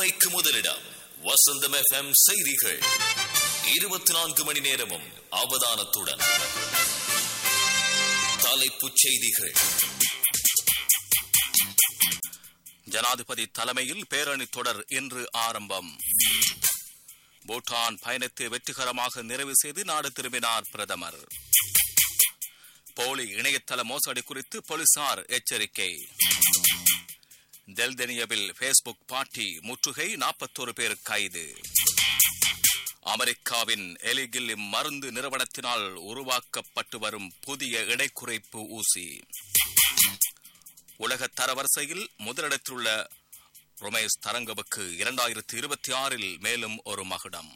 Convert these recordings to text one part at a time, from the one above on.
உண்மைக்கு முதலிடம் வசந்தம் எஃப்எம் செய்திகள் இருபத்தி நான்கு மணி நேரமும் அவதானத்துடன் தலைப்புச் செய்திகள் ஜனாதிபதி தலைமையில் பேரணி தொடர் இன்று ஆரம்பம் பூட்டான் பயணத்தை வெற்றிகரமாக நிறைவு செய்து நாடு திரும்பினார் பிரதமர் போலி இணையதள மோசடி குறித்து போலீசார் எச்சரிக்கை தெல்தெனியவில் பேஸ்புக் பாட்டி முற்றுகை நாற்பத்தோரு பேர் கைது அமெரிக்காவின் எலிகில் மருந்து நிறுவனத்தினால் உருவாக்கப்பட்டு வரும் புதிய எடை குறைப்பு ஊசி உலக தரவரிசையில் முதலிடத்திலுள்ள ரொமேஷ் தரங்கவுக்கு இரண்டாயிரத்தி இருபத்தி ஆறில் மேலும் ஒரு மகுடம்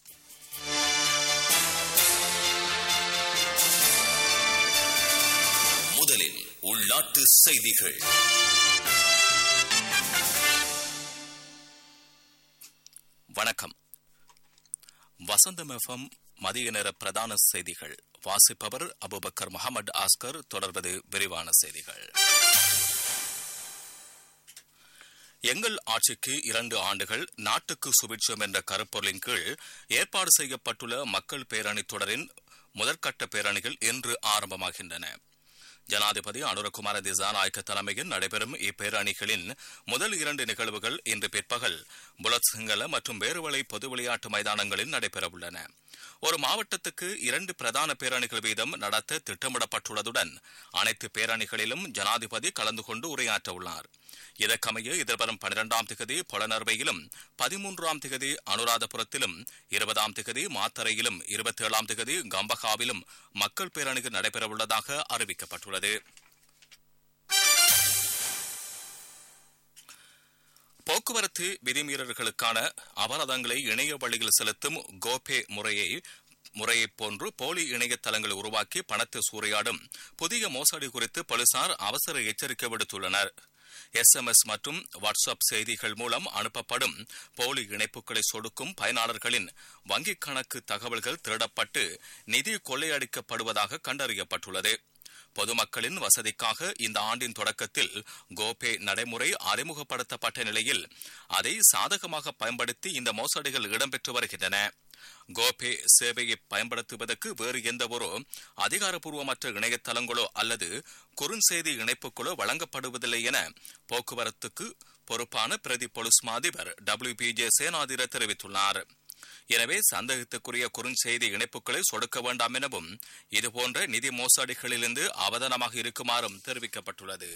முதலில் உள்நாட்டு செய்திகள் வணக்கம் வசந்தம் எஃப்எம் மதிய நேர பிரதான செய்திகள் வாசிப்பவர் அபுபக்கர் முகமது ஆஸ்கர் தொடர்வது விரிவான செய்திகள் எங்கள் ஆட்சிக்கு இரண்டு ஆண்டுகள் நாட்டுக்கு சுபிட்சம் என்ற கருப்பொருளின் கீழ் ஏற்பாடு செய்யப்பட்டுள்ள மக்கள் பேரணி தொடரின் முதற்கட்ட பேரணிகள் இன்று ஆரம்பமாகின்றன ஜனாதிபதி அனுரகுமார திசாநாயக்க தலைமையில் நடைபெறும் இப்பேரணிகளின் முதல் இரண்டு நிகழ்வுகள் இன்று பிற்பகல் புலத் சிங்கள மற்றும் வேறுவலை பொது விளையாட்டு மைதானங்களில் நடைபெறவுள்ளன ஒரு மாவட்டத்துக்கு இரண்டு பிரதான பேரணிகள் வீதம் நடத்த திட்டமிடப்பட்டுள்ளதுடன் அனைத்து பேரணிகளிலும் ஜனாதிபதி கலந்து கொண்டு உரையாற்ற உள்ளார் இதற்கமைய எதிர்வரும் பனிரெண்டாம் திகதி பொலனர்வையிலும் பதிமூன்றாம் திகதி அனுராதபுரத்திலும் இருபதாம் திகதி மாத்தரையிலும் இருபத்தி ஏழாம் திகதி கம்பகாவிலும் மக்கள் பேரணிகள் நடைபெறவுள்ளதாக அறிவிக்கப்பட்டுள்ளது போக்குவரத்து விதிமீறல்களுக்கான அபராதங்களை இணைய வழியில் செலுத்தும் கோபே முறையை முறையைப் போன்று போலி இணையதளங்களை உருவாக்கி பணத்தை சூறையாடும் புதிய மோசடி குறித்து போலீசார் அவசர எச்சரிக்கை விடுத்துள்ளனர் எஸ்எம்எஸ் மற்றும் வாட்ஸ்அப் செய்திகள் மூலம் அனுப்பப்படும் போலி இணைப்புகளை சொடுக்கும் பயனாளர்களின் வங்கிக் கணக்கு தகவல்கள் திருடப்பட்டு நிதி கொள்ளையடிக்கப்படுவதாக கண்டறியப்பட்டுள்ளது பொதுமக்களின் வசதிக்காக இந்த ஆண்டின் தொடக்கத்தில் கோபே நடைமுறை அறிமுகப்படுத்தப்பட்ட நிலையில் அதை சாதகமாக பயன்படுத்தி இந்த மோசடிகள் இடம்பெற்று வருகின்றன கோபே சேவையை பயன்படுத்துவதற்கு வேறு எந்த ஒரு அதிகாரப்பூர்வமற்ற இணையதளங்களோ அல்லது குறுஞ்செய்தி இணைப்புகளோ வழங்கப்படுவதில்லை என போக்குவரத்துக்கு பொறுப்பான பிரதி பொலிஸ் மாதிபர் டபிள்யூ பி ஜே சேனாதிர தெரிவித்துள்ளார் எனவே சந்தேகத்துக்குரிய குறுஞ்செய்தி இணைப்புகளை சொடுக்க வேண்டாம் எனவும் இதுபோன்ற நிதி மோசடிகளிலிருந்து அவதானமாக இருக்குமாறும் தெரிவிக்கப்பட்டுள்ளது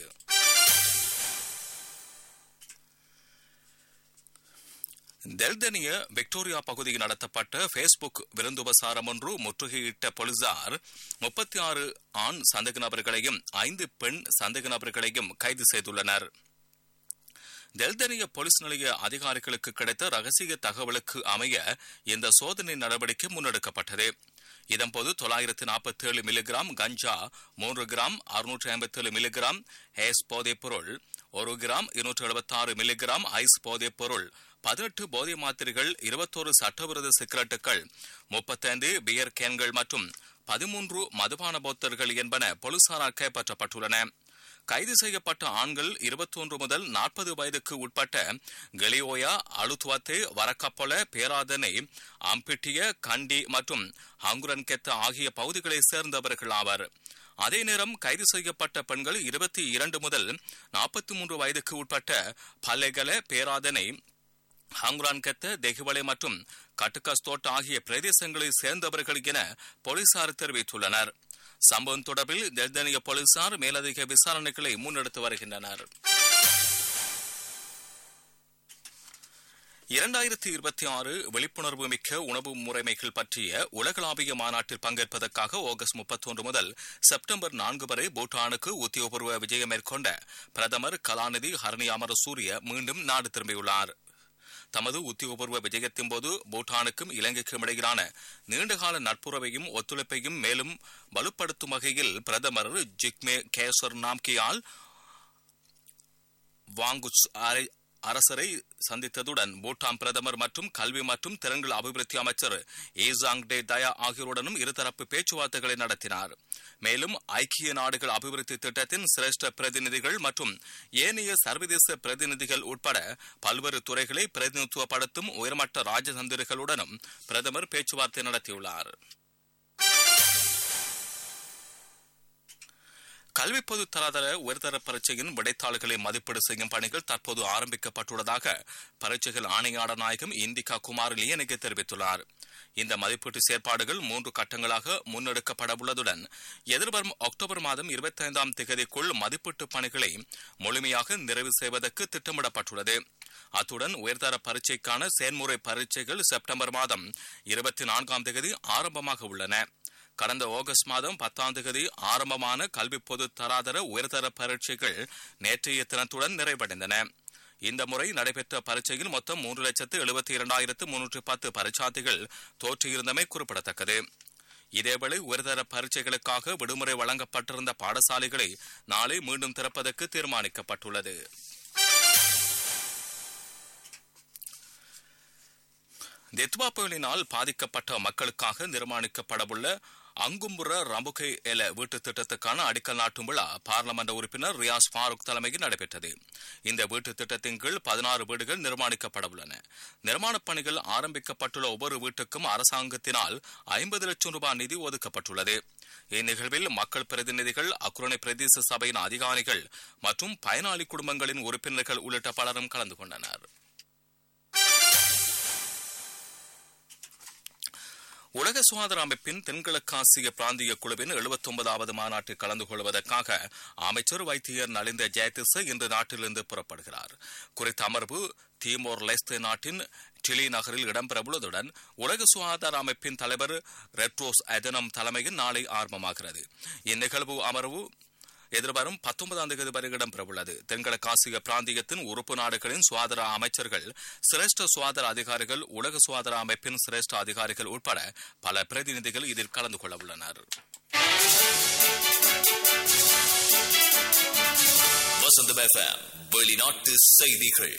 தெல்தனிய விக்டோரியா பகுதியில் நடத்தப்பட்ட பேஸ்புக் விருந்துபசாரம் ஒன்று முற்றுகையிட்ட போலீசார் முப்பத்தி ஆறு ஆண் சந்தேக நபர்களையும் ஐந்து பெண் சந்தேக நபர்களையும் கைது செய்துள்ளனர் தெல்தனிய போலீஸ் நிலைய அதிகாரிகளுக்கு கிடைத்த ரகசிய தகவலுக்கு அமைய இந்த சோதனை நடவடிக்கை முன்னெடுக்கப்பட்டது இதன்போது தொள்ளாயிரத்து நாற்பத்தி ஏழு மில்லிகிராம் கஞ்சா மூன்று கிராம் அறுநூற்றி ஐம்பத்தி ஏழு மில்லிகிராம் ஹேஸ் போதைப் பொருள் ஒரு கிராம் இருநூற்று எழுபத்தி ஆறு மில்லிகிராம் ஐஸ் போதைப் பொருள் பதினெட்டு போதை மாத்திரைகள் இருபத்தோரு சட்டவிரோத சிகரெட்டுகள் முப்பத்தைந்து பியர் கேன்கள் மற்றும் பதிமூன்று மதுபான போத்தர்கள் என்பன போலீசாரால் கைப்பற்றப்பட்டுள்ளன கைது செய்யப்பட்ட ஆண்கள் இருபத்தொன்று முதல் நாற்பது வயதுக்கு உட்பட்ட கெலியோயா அலுத்வத்தே வரக்கப்பொல பேராதனை அம்பிட்டிய கண்டி மற்றும் ஹங்குரன்கெத்த ஆகிய பகுதிகளைச் சேர்ந்தவர்கள் ஆவர் அதே நேரம் கைது செய்யப்பட்ட பெண்கள் இருபத்தி இரண்டு முதல் நாற்பத்தி மூன்று வயதுக்கு உட்பட்ட பல்லைகல பேராதனை ஹங்குரான்கெத்த தெகுவலை மற்றும் கட்டுக்கஸ்தோட் ஆகிய பிரதேசங்களை சேர்ந்தவர்கள் என போலீசார் தெரிவித்துள்ளனர் சம்பவம் தொடர்பில் தெல்தனிய போலீசார் மேலதிக விசாரணைகளை முன்னெடுத்து வருகின்றனர் இரண்டாயிரத்தி இருபத்தி ஆறு விழிப்புணர்வு மிக்க உணவு முறைமைகள் பற்றிய உலகளாவிய மாநாட்டில் பங்கேற்பதற்காக ஆகஸ்ட் முப்பத்தொன்று முதல் செப்டம்பர் நான்கு வரை பூட்டானுக்கு உத்தியோகபூர்வ விஜயம் மேற்கொண்ட பிரதமர் கலாநிதி ஹரணி அமர சூரிய மீண்டும் நாடு திரும்பியுள்ளார் தமது உத்தியோகபூர்வ விஜயத்தின் போது பூட்டானுக்கும் இலங்கைக்கும் இடையிலான நீண்டகால நட்புறவையும் ஒத்துழைப்பையும் மேலும் வலுப்படுத்தும் வகையில் பிரதமர் ஜிக்மே கேசர் நாம்கியால் வாங்குச் அரசரை சந்தித்ததுடன் பூட்டான் பிரதமர் மற்றும் கல்வி மற்றும் திறன்கள் அபிவிருத்தி அமைச்சர் ஏசாங் டே தயா ஆகியோருடனும் இருதரப்பு பேச்சுவார்த்தைகளை நடத்தினார் மேலும் ஐக்கிய நாடுகள் அபிவிருத்தி திட்டத்தின் சிரேஷ்ட பிரதிநிதிகள் மற்றும் ஏனைய சர்வதேச பிரதிநிதிகள் உட்பட பல்வேறு துறைகளை பிரதிநிதித்துவப்படுத்தும் உயர்மட்ட ராஜதந்திரிகளுடனும் பிரதமர் பேச்சுவார்த்தை நடத்தியுள்ளார் கல்வி பொது தராதர உயர்தர பரீட்சையின் விடைத்தாள்களை மதிப்பீடு செய்யும் பணிகள் தற்போது ஆரம்பிக்கப்பட்டுள்ளதாக பரீட்சைகள் ஆணையாளர் நாயகம் இந்திகா குமார் லியனுக்கு தெரிவித்துள்ளார் இந்த மதிப்பீட்டு செயற்பாடுகள் மூன்று கட்டங்களாக முன்னெடுக்கப்பட உள்ளதுடன் எதிர்வரும் அக்டோபர் மாதம் இருபத்தைந்தாம் தேதிக்குள் மதிப்பீட்டு பணிகளை முழுமையாக நிறைவு செய்வதற்கு திட்டமிடப்பட்டுள்ளது அத்துடன் உயர்தர பரீட்சைக்கான செயல்முறை பரீட்சைகள் செப்டம்பர் மாதம் இருபத்தி நான்காம் தேதி ஆரம்பமாக உள்ளன கடந்த ஆகஸ்ட் மாதம் பத்தாம் தேதி ஆரம்பமான கல்வி பொது தராதர உயர்தர பரீட்சைகள் நேற்றைய தினத்துடன் நிறைவடைந்தன இந்த முறை நடைபெற்ற பரீட்சையில் மொத்தம் மூன்று லட்சத்து எழுபத்தி இரண்டாயிரத்து முன்னூற்று பத்து பரீட்சார்த்திகள் தோற்றியிருந்தமை குறிப்பிடத்தக்கது இதேவேளை உயர்தர பரீட்சைகளுக்காக விடுமுறை வழங்கப்பட்டிருந்த பாடசாலைகளை நாளை மீண்டும் திறப்பதற்கு தீர்மானிக்கப்பட்டுள்ளது தெத்வா புயலினால் பாதிக்கப்பட்ட மக்களுக்காக நிர்மாணிக்கப்படவுள்ள அங்கும்புற ரம்புகை எல வீட்டு திட்டத்துக்கான அடிக்கல் நாட்டும் விழா பார்லமெண்ட் உறுப்பினர் ரியாஸ் ஃபாரூக் தலைமையில் நடைபெற்றது இந்த வீட்டு திட்டத்தின் கீழ் பதினாறு வீடுகள் நிர்மாணிக்கப்பட உள்ளன நிர்மாணப் பணிகள் ஆரம்பிக்கப்பட்டுள்ள ஒவ்வொரு வீட்டுக்கும் அரசாங்கத்தினால் ஐம்பது லட்சம் ரூபாய் நிதி ஒதுக்கப்பட்டுள்ளது இந்நிகழ்வில் மக்கள் பிரதிநிதிகள் அக்குரணை பிரதேச சபையின் அதிகாரிகள் மற்றும் பயனாளி குடும்பங்களின் உறுப்பினர்கள் உள்ளிட்ட பலரும் கலந்து கொண்டனர் உலக சுகாதார அமைப்பின் தென்கிழக்காசிய பிராந்திய குழுவின் எழுபத்தி ஒன்பதாவது மாநாட்டில் கலந்து கொள்வதற்காக அமைச்சர் வைத்தியர் நலிந்த ஜெயதிச இன்று நாட்டிலிருந்து புறப்படுகிறார் குறித்த அமர்வு தீமோர் லெஸ்தே நாட்டின் டிலி நகரில் இடம்பெறவுள்ளதுடன் உலக சுகாதார அமைப்பின் தலைவர் ரெட்ரோஸ் அதனம் தலைமையில் நாளை ஆரம்பமாகிறது இந்நிகழ்வு அமர்வு எதிர்வரும் பத்தொன்பதாம் தேதி வரை இடம்பெறவுள்ளது தென்கிழக்காசிய பிராந்தியத்தின் உறுப்பு நாடுகளின் சுகாதார அமைச்சர்கள் சிரேஷ்ட சுகாதார அதிகாரிகள் உலக சுகாதார அமைப்பின் சிரேஷ்ட அதிகாரிகள் உட்பட பல பிரதிநிதிகள் இதில் கலந்து கொள்ள உள்ளனர் வசந்தம் எஃப்எம் வெளிநாட்டு செய்திகள்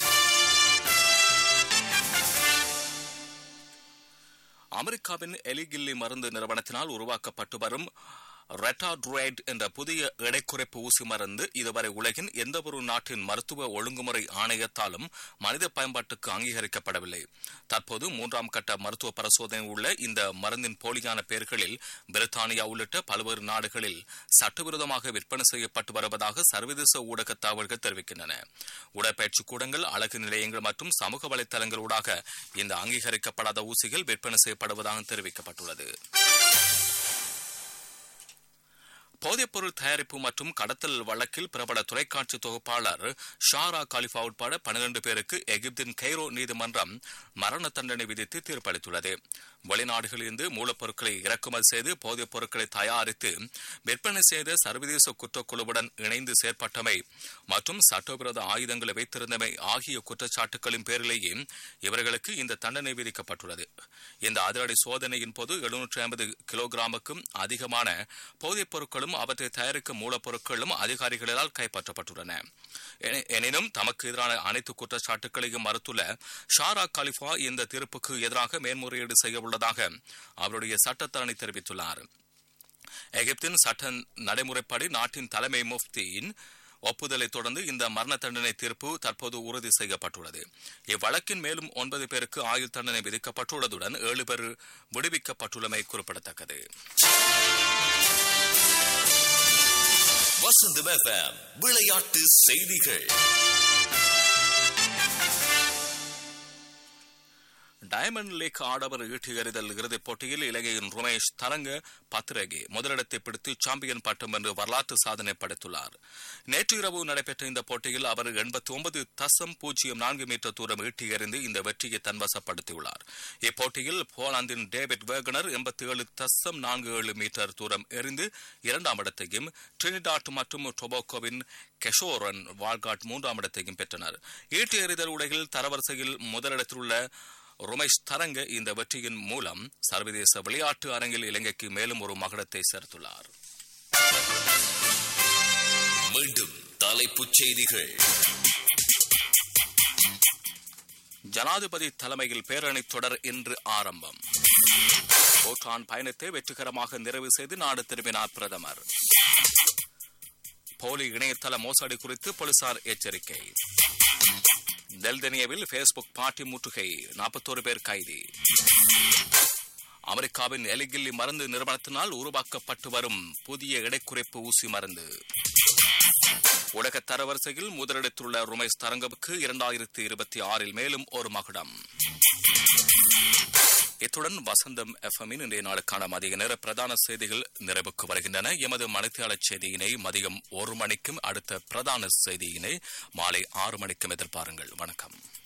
அமெரிக்காவின் எலிகில்லி மருந்து நிறுவனத்தினால் உருவாக்கப்பட்டு வரும் ரெட்டாட்ரோய்ட் என்ற புதிய எடைக்குறைப்பு ஊசி மருந்து இதுவரை உலகின் எந்தவொரு நாட்டின் மருத்துவ ஒழுங்குமுறை ஆணையத்தாலும் மனித பயன்பாட்டுக்கு அங்கீகரிக்கப்படவில்லை தற்போது மூன்றாம் கட்ட மருத்துவ பரிசோதனை உள்ள இந்த மருந்தின் போலியான பெயர்களில் பிரித்தானியா உள்ளிட்ட பல்வேறு நாடுகளில் சட்டவிரோதமாக விற்பனை செய்யப்பட்டு வருவதாக சர்வதேச ஊடக தகவல்கள் தெரிவிக்கின்றன உடற்பயிற்சி கூடங்கள் அழகு நிலையங்கள் மற்றும் சமூக வலைதளங்களூடாக இந்த அங்கீகரிக்கப்படாத ஊசிகள் விற்பனை செய்யப்படுவதாக தெரிவிக்கப்பட்டுள்ளது போதைப்பொருள் தயாரிப்பு மற்றும் கடத்தல் வழக்கில் பிரபல தொலைக்காட்சி தொகுப்பாளர் ஷாரா காலிஃபா உட்பட பனிரண்டு பேருக்கு எகிப்தின் கெய்ரோ நீதிமன்றம் மரண தண்டனை விதித்து தீர்ப்பளித்துள்ளது வெளிநாடுகளிலிருந்து மூலப்பொருட்களை இறக்குமதி செய்து போதைப் பொருட்களை தயாரித்து விற்பனை செய்த சர்வதேச குற்றக்குழுவுடன் இணைந்து செயற்பட்டமை மற்றும் சட்டவிரோத ஆயுதங்களை வைத்திருந்தமை ஆகிய குற்றச்சாட்டுகளின் பேரிலேயே இவர்களுக்கு இந்த தண்டனை விதிக்கப்பட்டுள்ளது இந்த அதிரடி சோதனையின் போது எழுநூற்றி ஐம்பது கிலோகிராமுக்கும் அதிகமான போதைப் பொருட்களும் அவற்றை தயாரிக்கும் மூலப்பொருட்களும் அதிகாரிகளால் கைப்பற்றப்பட்டுள்ளன எனி- எனினும் தமக்கு எதிரான அனைத்து குற்றச்சாட்டுகளையும் மறுத்துள்ள ஷாரா காலிஃபா இந்த தீர்ப்புக்கு எதிராக மேன்முறையீடு செய்ய உள்ளதாக அவருடைய சட்டத்தரணி தெரிவித்துள்ளார் எகிப்தின் சட்ட நடைமுறைப்படி நாட்டின் தலைமை முஃப்தியின் ஒப்புதலை தொடர்ந்து இந்த மரண தண்டனை தீர்ப்பு தற்போது உறுதி செய்யப்பட்டுள்ளது இவ்வழக்கின் மேலும் ஒன்பது பேருக்கு ஆயுள் தண்டனை விதிக்கப்பட்டுள்ளதுடன் ஏழு பேர் விடுவிக்கப்பட்டுள்ளமை குறிப்பிடத்தக்கது வசந்தம் எஃப்எம் விளையாட்டு செய்திகள் டயமண்ட் லீக் ஆடவர் ஈட்டி எறிதல் இறுதிப் போட்டியில் இலங்கையின் ருமேஷ் தரங்க பத்திரகி முதலிடத்தை பிடித்து சாம்பியன் பட்டம் வென்று வரலாற்று சாதனை படைத்துள்ளார் நேற்று இரவு நடைபெற்ற இந்த போட்டியில் அவர் எண்பத்தி ஒன்பது தசம் பூஜ்ஜியம் நான்கு மீட்டர் தூரம் ஈட்டி எறிந்து இந்த வெற்றியை தன்வசப்படுத்தியுள்ளார் இப்போட்டியில் போலாந்தின் டேவிட் வேகனர் எண்பத்தி ஏழு தசம் நான்கு ஏழு மீட்டர் தூரம் எறிந்து இரண்டாம் இடத்தையும் ட்ரினிடாட் மற்றும் டொபாக்கோவின் கெஷோரன் வால்காட் மூன்றாம் இடத்தையும் பெற்றனர் ஈட்டி எறிதல் உலகில் தரவரிசையில் முதலிடத்தில் உள்ள ருமேஷ் தரங்க இந்த வெற்றியின் மூலம் சர்வதேச விளையாட்டு அரங்கில் இலங்கைக்கு மேலும் ஒரு மகுடத்தை சேர்த்துள்ளார் மீண்டும் தலைப்புச் செய்திகள் ஜனாதிபதி தலைமையில் பேரணி தொடர் இன்று ஆரம்பம் பூட்டான் பயணத்தை வெற்றிகரமாக நிறைவு செய்து நாடு திரும்பினார் பிரதமர் போலி இணையதள மோசடி குறித்து போலீசார் எச்சரிக்கை தெல்தெனியாவில் பேஸ்புக் பாட்டி முற்றுகை நாற்பத்தோரு பேர் கைது அமெரிக்காவின் எலிகில்லி மருந்து நிறுவனத்தினால் உருவாக்கப்பட்டு வரும் புதிய இடைக்குறைப்பு ஊசி மருந்து உலக தரவரிசையில் முதலிடத்துள்ள ருமேஷ் தரங்கவுக்கு இரண்டாயிரத்தி இருபத்தி ஆறில் மேலும் ஒரு மகுடம் இத்துடன் வசந்தம் எஃப்எம்மின் இன்றைய நாளுக்கான மதிய நேர பிரதான செய்திகள் நிறைவுக்கு வருகின்றன எமது மணித்தியாளர் செய்தியினை மதியம் ஒரு மணிக்கும் அடுத்த பிரதான செய்தியினை மாலை ஆறு மணிக்கும் எதிர்பாருங்கள் வணக்கம்